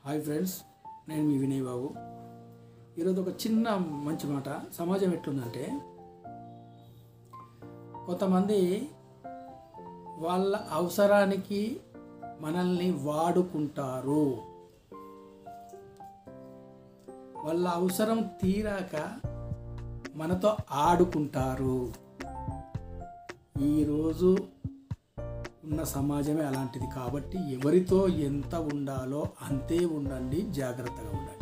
hi friends నేను మీ వినయ్ బాబు ఈరోజు ఒక చిన్న మంచి మాట సమాజం ఎట్లుందంటే కొంతమంది వాళ్ళ అవసరానికి మనల్ని వాడుకుంటారు వాళ్ళ అవసరం తీరాక మనతో ఆడుకుంటారు ఈరోజు ఉన్న సమాజమే అలాంటిది కాబట్టి ఎవరితో ఎంత ఉండాలో అంతే ఉండండి జాగ్రత్తగా ఉండండి